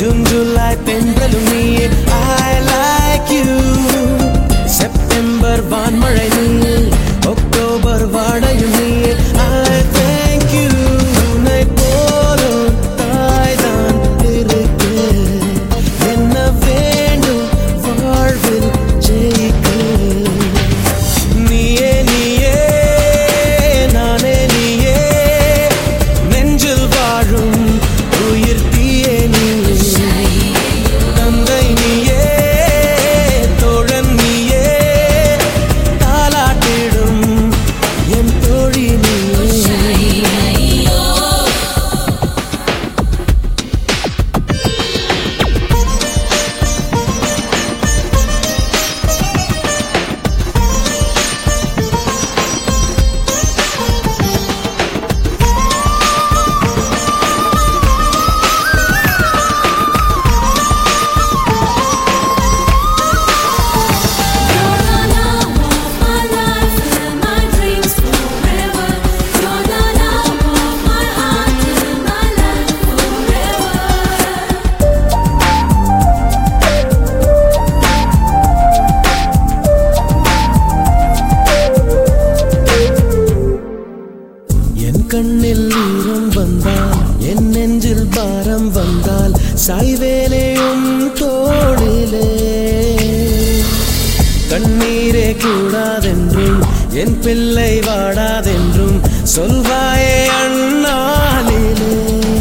June July தென்றலும் நீயே I like you September வான்மழை நீ அக்டோபர் வாடையும் நீயே ஐ தேங்க் யூ உன்னை போலும் தாய்தான் இருக்கு என்ன வேண்டும் வாழ்வில் ஜெயிக்க நீயே நீயே நானே நீயே நெஞ்சில் வாழும் உயிர் தீயே நீயே தந்தை நீயே தோழன் நீயே தாலாட்டிடும் என் தோழி நீயே You're the love of my life and my dreams forever. You're the love of my heart and my life forever. என் கண்ணில் ஈரம் வந்தால் என் நெஞ்சில் பாரம் வந்தால் சாய்வேலையும் தோளிலே கண்ணீரே கூடாதென்றும் என் பிள்ளை வாடாதென்றும் சொல்வாயே அண்ணாலிலே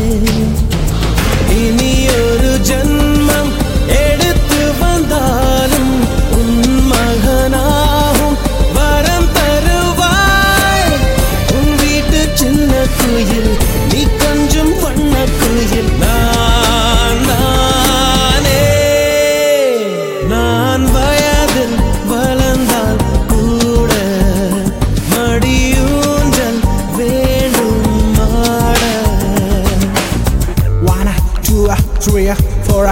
இனி ஒரு ஜன்மம் எடுத்து வந்தாலும் உன் மகனாகும் வரம் தருவாய் உன் வீட்டு சின்ன குயில் நீ கொஞ்சம் வண்ண குயில் நான் தானே நான் வயதில் வளர்ந்தால் கூட மடியூஞ்சல் வேண்டும் ஆட One, two, three, four.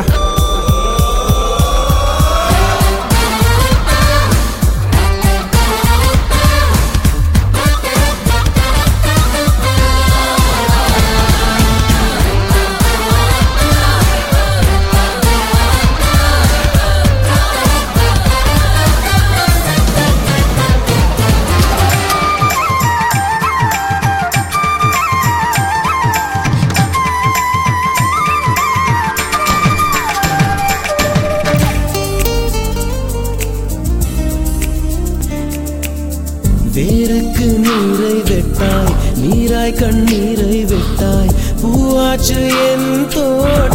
வேருக்கு நீரை வெட்டாய் நீராய் கண்ணீரை வெட்டாய் பூவாச்சு என் தோழி